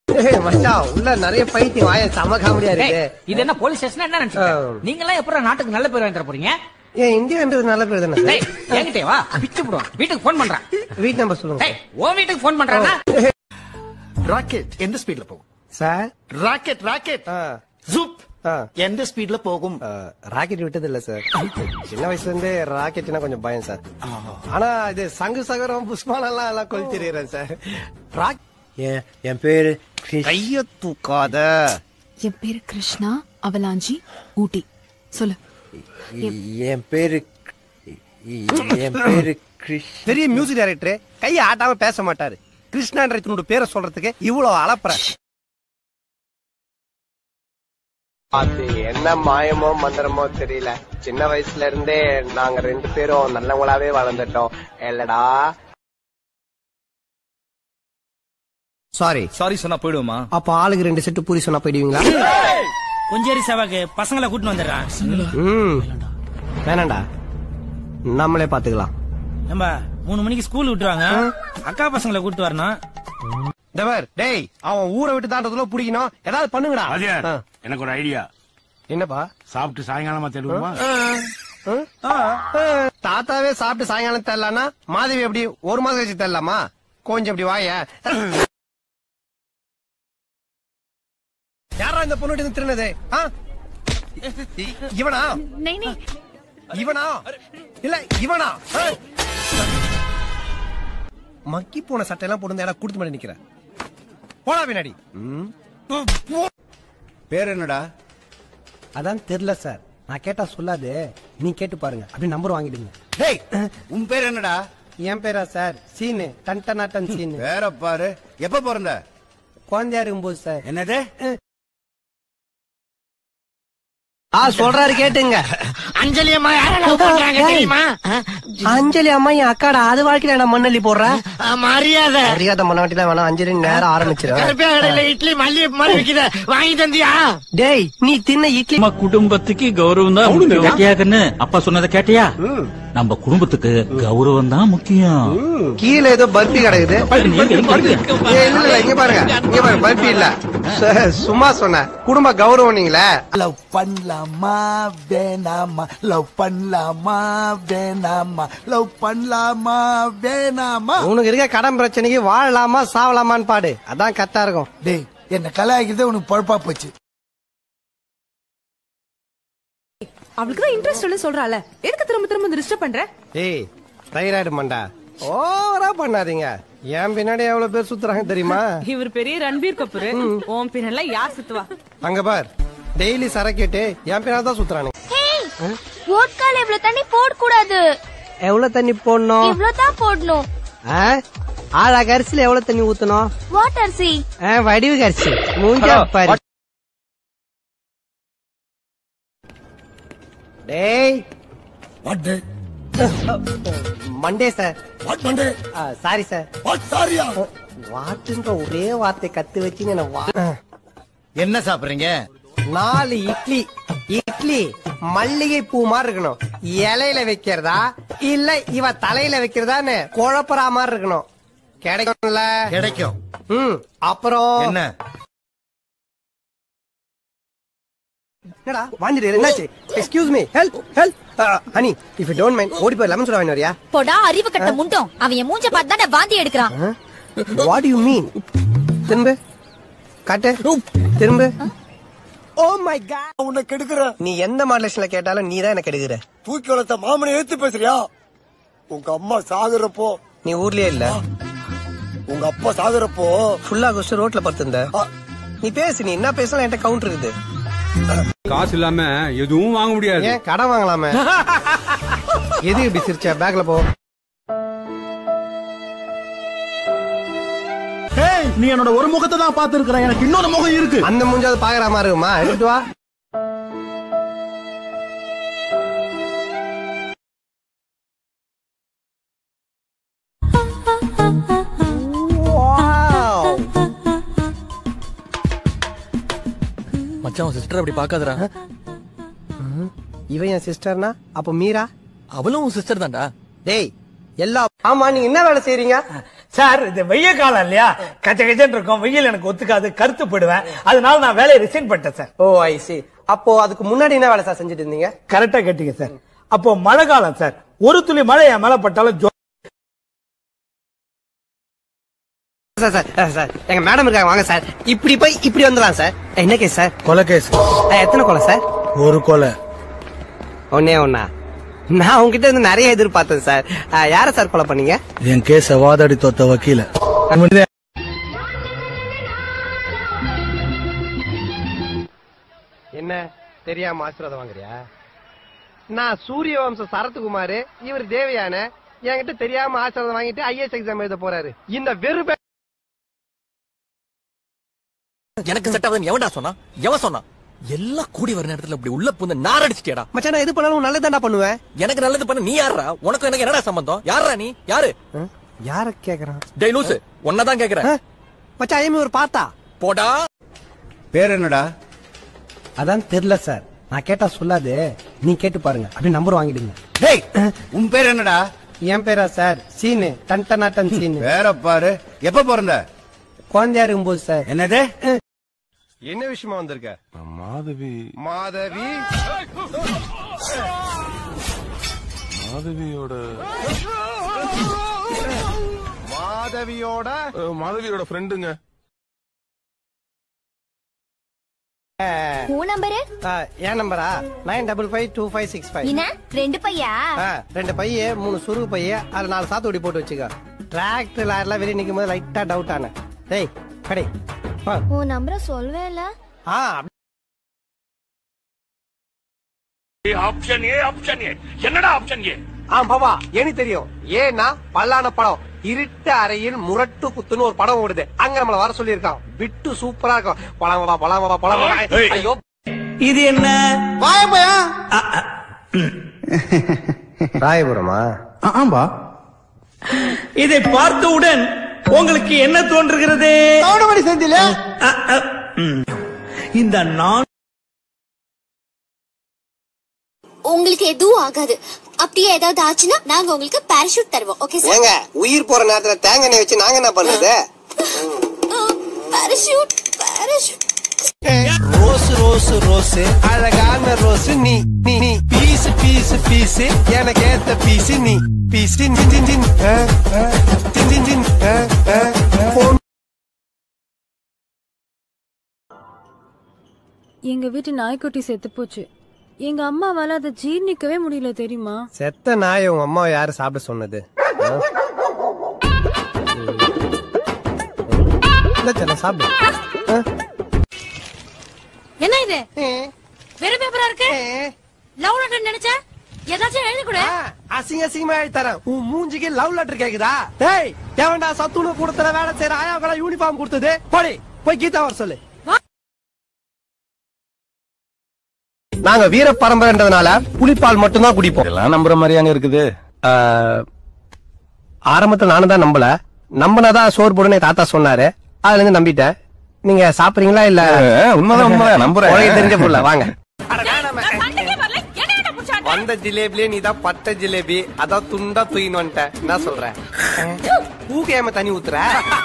ஏய், மச்சான் உள்ள நிறைய பைத்தியம் வாய செம காமெடியா இருக்கு ஏய், இது என்ன போலீஸ் ஸ்டேஷன் என்ன நினைச்சீங்க நீங்க எல்லாம் எப்பறம் நாட்டுக்கு நல்ல பேர் வாங்கி தர போறீங்க ஏன் இந்தியான்றது நல்ல பேர் தானே டேய், என்கிட்டயே வா பிச்சு போடுவோம் வீட்டுக்கு போன் பண்றேன் வீட் நம்பர் சொல்லுங்க டேய், உன் வீட்டுக்கு போன் பண்றேன்னா ராக்கெட் எந்த ஸ்பீட்ல போகும் சார் ராக்கெட் ராக்கெட் ஆ, ஜூப் ஆ. எந்த ஸ்பீட்ல போகும் ஆ, ராக்கெட் விட்டது இல்ல சார் சின்ன வயசுல இருந்தே ராக்கெட்னா கொஞ்சம் பயம் சார் ஆனா இது சங்கு சகரம் புஷ்பானெல்லாம் எல்லாம் கொளுத்திடுறேன் சார் ராக் என் என் பேரு கைய தூக்காத என் பேரு கிருஷ்ணா அவலாஞ்சி ஊட்டி சொல்லு என் பேரு என் பேரு கிருஷ் பெரிய மியூசிக் டைரக்டர் கையை ஆட்டாம பேச மாட்டாரு கிருஷ்ணான்ற தன்னோட பேரை சொல்றதுக்கு இவ்வளவு அளப்புற அது என்ன மாயமோ மந்திரமோ தெரியல சின்ன வயசுல இருந்தே நாங்க ரெண்டு பேரும் நல்லவங்களாவே வளர்ந்துட்டோம் இல்லடா சாரி சாரி சொன்னா போயிடுவோமா அப்ப ஆளுக்கு ரெண்டு செட்டு பூரி சொன்னா போயிடுவீங்களா கொஞ்சேரி செவாக்கு பசங்களை கூட்டிட்டு வந்துடுறான் ம் வேணாண்டா நம்மளே பாத்துக்கலாம் ஏம்பா மூணு மணிக்கு ஸ்கூல் விட்டுருவாங்க அக்கா பசங்களை கூட்டிட்டு வரணும் டவர் டேய் அவன் ஊரை விட்டு தாண்டதுல பிடிக்கணும் ஏதாவது பண்ணுங்கடா வாத்தியார் ஆ. எனக்கு ஒரு ஐடியா என்னப்பா சாப்பிட்டு சாயங்காலமா தேடுவோமா ஆ? ஆ. தாத்தாவே சாப்பிட்டு சாயங்காலம் தரலான்னா மாதவி எப்படி ஒரு மாசம் கழிச்சு தரலாமா கொஞ்சம் இப்படி வாய யாரா இந்த பொண்ணு திருநது இவனா இவனா இல்ல இவனா ஆ? மக்கி போன சட்டையெல்லாம் போட்டு இடம் கொடுத்து மாதிரி நிக்கிற போடா பின்னாடி ம். பேர் என்னடா அதான் தெரியல சார் நான் கேட்டா சொல்லாது நீ கேட்டு பாருங்க அப்படி நம்பர் வாங்கிடுங்க டேய் உன் பேர் என்னடா என் பேரா சார் சீனு டன் டன் டன் சீனு பேர பாரு எப்ப பிறந்த குழந்தையா இருக்கும்போது சார் என்னது ஆ சொல்றாரு கேட்டுங்க அஞ்சலி அம்மா யாரெல்லாம் பண்றாங்க தெரியுமா அஞ்சலி அம்மா என் அக்காடா அது வாழ்க்கையில நான் மண்ணள்ளி போடுறேன் மரியாதை மரியாதை பண்ண வேண்டியதான் வேணாம் அஞ்சலி நேரம் ஆரம்பிச்சிருவேன் இட்லி மல்லி மாதிரி விக்குத வாங்கி தந்தியா டேய் நீ தின்ன இட்லி நம்ம குடும்பத்துக்கு கௌரவம் தான் முக்கியம். கேட்டியா கண்ணு அப்பா சொன்னதை கேட்டியா நம்ம குடும்பத்துக்கு கௌரவம் தான் முக்கியம் கீழே ஏதோ பர்பி கிடக்குது எங்க, எங்க, எங்க? ஏய், இல்ல இல்ல இங்க பாருங்க இங்க பாருங்க பர்பி இல்ல ச- சும்மா சொன்னேன் குடும்ப கௌரவம் நீங்களே லவ் பண்ணலாமா வேணாமா லவ் பண்ணலாமா வேணாமா லவ் பண்ணலாமா வேணாமா உனக்கு இருக்க கடன் பிரச்சனைக்கு வாழலாமா சாவலாமான்னு பாடு அதான் கரெக்டா இருக்கும் டேய் என்ன கலாய்க்கிறதே உனக்கு பொழப்பா போச்சு அவளுக்கு தான் இன்ட்ரெஸ்ட் இல்ல சொல்றால எதுக்கு திரும்ப திரும்ப டிஸ்டர்ப் பண்ற ஏய் தைராய்டு மண்டா ஓவரா பண்ணாதீங்க என் பின்னாடி எவ்வளவு பேர் சுத்துறாங்க தெரியுமா இவர் பெரிய ரன்பீர் கபூர் உன் பின்னெல்லாம் யார் சுத்துவா அங்க பார் டெய்லி சரக்கேட்டு என் பின்னாடி தான் சுத்துறானுங்க வோட்கால இவ்வளவு தண்ணி போட கூடாது எவ்வளவு தண்ணி போடணும் இவ்வளவு தான் போடணும் ஆழா கரிசில எவ்வளவு தண்ணி ஊத்தணும் வாட்டர் சி ஆ, வடிவு கரிசி மூஞ்சா பாரு டேய் what day Monday sir what Monday sorry sir what சாரியா வாட்டுன்ற ஒரே வார்த்தை கத்து வச்சு என்ன வா என்ன சாப்பிடுறீங்க நாலு இட்லி இட்லி மல்லிகை பூ மாதிரி இருக்கணும் இலையில வைக்கிறதா இல்ல இவ தலையில வைக்கிறதான்னு குழப்பறா மாதிரி இருக்கணும் கிடைக்கும்ல கிடைக்கும் ம் அப்புறம் என்ன என்னடா வாஞ்சிட்டு என்னாச்சு excuse me help help honey if you don't mind ஓடி போய் லெமன் சோடா வாங்கி வரியா போடா அறிவு கட்ட முண்டோம் அவன் என் மூஞ்ச பார்த்து தானே வாந்தி எடுக்கிறான் வாட் யூ மீன் திரும்ப காட்டு திரும்ப ஓ மை காட் உன்னை கெடுக்கிற நீ எந்த மாடலேஷன்ல கேட்டாலும் நீ தான் எனக்கு எடுக்கிற தூக்கி வளர்த்த மாமனை ஏத்து பேசுறியா உங்க அம்மா சாகுறப்போ நீ ஊர்லயே இல்ல உங்க அப்பா சாகுறப்போ ஃபுல்லா குஸ்ட் ரோட்ல படுத்திருந்த நீ பேசு நீ என்ன பேசலாம் என்கிட்ட கவுண்டர் இருக்குது காசு இல்லாம எதுவும் வாங்க முடியாது ஏன் கடன் வாங்கலாமே எது இப்படி சிரிச்ச பேக்ல போ நீ என்னோட ஒரு முகத்தை தான் பாத்துருக்கிற எனக்கு இன்னொரு முகம் இருக்கு அந்த மூஞ்சாவது பாக்குற மாதிரி இருக்குமா எடுத்து வா மச்சான் சிஸ்டர் அப்படி பாக்காதடா இவன் என் சிஸ்டர்னா அப்ப மீரா அவளும் சிஸ்டர் தான்டா டேய் எல்லா ஆமா நீங்க என்ன வேலை செய்றீங்க சார் இது வெய்ய காலம் இல்லையா கச்ச கச்சன்னு இருக்கும் வெயில் எனக்கு ஒத்துக்காது கருத்து போயிடுவேன் அதனால நான் வேலையை ரிசைன் பண்ணிட்டேன் சார் ஓ ஐ சி அப்போ அதுக்கு முன்னாடி என்ன வேலை சார் செஞ்சுட்டு இருந்தீங்க கரெக்டா கேட்டீங்க சார் அப்போ மழை காலம் சார் ஒரு துளி மழை என் மேல பட்டாலும் ஜொ- சார் சார் அஹ், சார் எங்க மேடம் இருக்காங்க வாங்க சார் இப்படி போய் இப்படி வந்துடலாம் சார் என்ன கேஸ் சார் கொலை கேஸ் அஹ், எத்தனை கொலை சார் ஒரு கொலை ஒன்னே ஒன்னா நான் உங்ககிட்ட இருந்து நிறைய எதிர்பார்த்தேன் சார் அஹ், யார சார் கொலை பண்ணீங்க என் கேஸ வாதாடி தோத்த வக்கீல என்ன தெரியாம ஆசீர்வாதம் வாங்குறியா நான் சூரிய வம்ச சரத்குமார் இவர் தேவயான என்கிட்ட தெரியாம ஆசீர்வாதம் வாங்கிட்டு ஐஏஎஸ் எக்ஸாம் எழுத போறாரு இந்த வெறுப்ப எனக்கு செட் ஆகுதுன்னு எவன்டா சொன்னா எவன் சொன்னா எல்லாம் கூடி வர நேரத்துல இப்படி உள்ள புந்து நாரடிச்சிட்டியடா மச்சான் நான் எது பண்ணாலும் நல்லதாண்டா பண்ணுவேன் எனக்கு நல்லது பண்ண நீ யாரா உனக்கு எனக்கு என்னடா சம்பந்தம் யாரா நீ யாரு யார கேக்குறான் டேய் லூசு உன்னதான் கேக்குறேன் மச்சான் ஐயமே ஒரு பார்த்தா போடா பேர் என்னடா அதான் தெரியல சார் நான் கேட்டா சொல்லாது நீ கேட்டு பாருங்க அப்படி நம்பர் வாங்கிடுங்க டேய் உன் பேர் என்னடா என் பேரா சார் சீனு டன் டனாட்டன் சீனு பேர பாரு எப்ப பிறந்த குழந்தையா இருக்கும்போது சார் என்னது என்ன விஷயமா வந்திருக்க மாதவி மாதவி மாதவியோட மாதவியோட அஹ், மாதவியோட ஃப்ரெண்டுங்க உன் நம்பரு என் நம்பரா nine double five two five six five என்ன ரெண்டு பையா ரெண்டு பைய மூணு சுருகு பைய அதுல நாலு சாத்துக்குடி போட்டு வச்சுக்கோ டிராக்டர் லாரிலாம் வெளியே நிக்கும் போது லைட்டா டவுட் ஆன டேய் கடை வா. உன் நம்பரை சொல்லவே இல்ல ஆ ஆப்ஷன் ஏ ஆப்ஷன் ஏ என்னடா ஆப்ஷன் ஏ ஆ பாபா எனக்கு தெரியும் ஏன்னா பல்லான படம் இருட்டு அறையில் முரட்டு குத்துன்னு ஒரு படம் ஓடுது அங்க நம்மள வர சொல்லியிருக்கான் விட்டு சூப்பரா இருக்கும் பழமடா பழமடா பழமடா ஐயோ இது என்ன ராயபுரமா ஆம்பா இதை பார்த்தவுடன் உங்களுக்கு என்ன தோன்றுகிறது கவுண்டமணி செந்தில அ, அ, ம். இந்த நான் உங்களுக்கு எதுவும் ஆகாது அப்படியே ஏதாவது ஆச்சுன்னா நாங்க உங்களுக்கு பாராசூட் தருவோம் ஓகே சார் ஏங்க உயிர் போற நேரத்துல தேங்காய் எண்ணெய் வச்சு நாங்க என்ன பண்றது parachute parachute rose rose rose அழகான ரோஸ் நீ நீ நீ பீஸ் பீஸ் பீஸ் எனக்கு ஏத்த பீஸ் நீ பீஸ் டின் டின் டின் டின் ஆ, ஆ, டின் டின் டின் ஆ, ஆ, ஆ. போன் எங்க வீட்டு நாய்க்குட்டி செத்து போச்சு எங்க அம்மாவால அதை ஜீர்ணிக்கவே முடியல தெரியுமா செத்த நாய் உங்க அம்மா யாரு சாப்பிட சொன்னது ஆ? இல்ல செல்ல சாப்பிடு ஆ? என்ன இது வெறும் பேப்பரா இருக்கு லவ் லெட்டர் நினைச்சா ஏதாச்சும் எழுதி கொடு ஆ, அசிங்க அசிங்கமா எழுதி தரேன் உன் மூஞ்சிக்கு லவ் லெட்டர் கேக்குதா டேய் எவன்டா சத்துணவு கூடத்துல வேலை செய்யற ஆயாவுக்கெல்லாம் யூனிஃபார்ம் கொடுத்தது போடி போய் கீதா வர சொல்லு நாங்க வீர பரம்பரைன்றதுனால புலிப்பால் மட்டும்தான் குடிப்போம் எல்லாம் நம்புற மாதிரியாங்க இருக்குது ஆரம்பத்துல நானும் தான் நம்பல நம்பினாதான் சோறு போடுன்னு என் தாத்தா சொன்னாரு அதுல இருந்து நம்பிட்டேன் நீங்க சாப்பிடுறீங்களா இல்ல அஹ், உண்மைதான் உண்மைதான் நம்புறேன் உனக்கு தெரிஞ்ச புள்ள வாங்க வந்த ஜிலேபிலே நீ தான் பட்ட ஜிலேபி அதான் துண்டா தூயின்னு வந்துட்ட என்ன சொல்ற பூக்கையாம தண்ணி ஊத்துற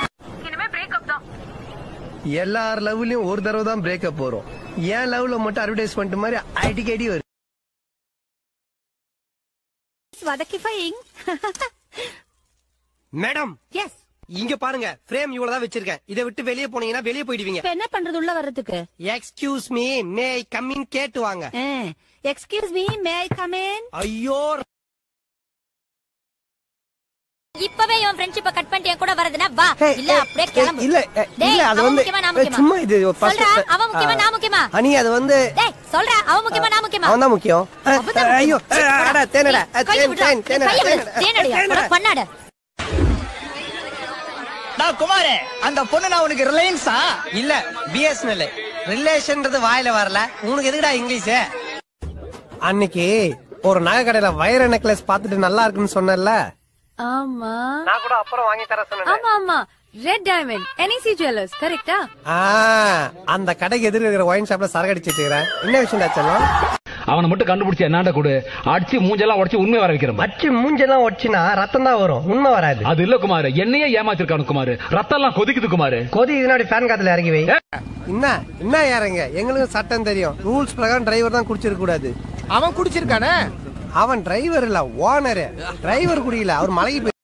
எல்லார் லவ்லயும் ஒரு தடவை தான் பிரேக்கப் வரும் ஏன் லவ்ல மட்டும் அட்வர்டைஸ்மெண்ட் மாதிரி அடிக்கடி வருது வதக்கி ஃபைங் மேடம் எஸ் இங்க பாருங்க ஃப்ரேம் இவ்வளவுதான் வச்சிருக்கேன் இதை விட்டு வெளியே போனீங்கன்னா வெளியே போயிடுவீங்க இப்ப என்ன பண்றது உள்ள வர்றதுக்கு excuse me may I come in கேட்டு வாங்க excuse me may I come in ஐயோ இப்பவே இவன் ஃப்ரெண்ட்ஷிப்ப கட் பண்ணிட்டு என் கூட வரதுனா வா Hey, இல்ல hey, அப்படியே hey, கிளம்பு இல்ல eh, டேய், இல்ல அது அவன் வந்து முக்கியமா, நான் eh, முக்கியமா? சும்மா இது first- சொல்றா, அவன் முக்கியமா, ah, நான் முக்கியமா? அனி அது வந்து டேய் சொல்றா அவன் முக்கியமா நான் முக்கியமா அவன் தான் முக்கியம் Eh, அப்பதான் eh, ஐயோ முக்கியம். eh, அட, தேனடா eh, கையை தேன், விடுடா. தேன், தேனடா, கையை விடு. தேனடா, தேனடியா, தேனடா. உனக்கு பண்ணாட நான் குமாரே அந்த பொண்ணு நான் உனக்கு ரிலையன்ஸா இல்ல பிஎஸ்என்எல் ரிலேஷன்ன்றது வாயில வரல உனக்கு எதுக்குடா இங்கிலீஷ் அன்னைக்கு ஒரு நகை கடையில வைர நெக்லஸ் பார்த்துட்டு நல்லா இருக்குன்னு சொன்னேன்ல ஆமா நான் கூட அப்புறம் வாங்கி தர சொன்னேன் ஆமா ஆமா ரெட் டைமண்ட் என்இசி ஜுவல்லர்ஸ் கரெக்டா அந்த கடைக்கு எதிர இருக்கிற ஒயின் ஷாப்ல சரக்கு அடிச்சிட்டு இருக்கிறேன் என்ன விஷயம் செல்லம் அவனை மட்டும் கண்டுபிடிச்சு என்னாண்ட கொடு அடிச்சு மூஞ்செல்லாம் உடைச்சு உண்மை வர வைக்கிறேன் அச்சு மூஞ்செல்லாம் ஒடிச்சுனா ரத்தம் தான் வரும் உண்மை வராது அது இல்ல குமார் என்னையே ஏமாத்திருக்கானு குமார் ரத்தம் எல்லாம் கொதிக்குது குமார் கொதி இதனாடி ஃபேன் காத்துல இறங்கி வை என்ன என்ன இறங்க எங்களுக்கு சட்டம் தெரியும் ரூல்ஸ் பிரகாரம் டிரைவர் தான் குடிச்சிருக்க கூடாது அவன் குடிச்சிருக்கானே அவன் டிரைவர் இல்ல ஓனர் டிரைவர் குடியில அவர் மலைக்கு போய்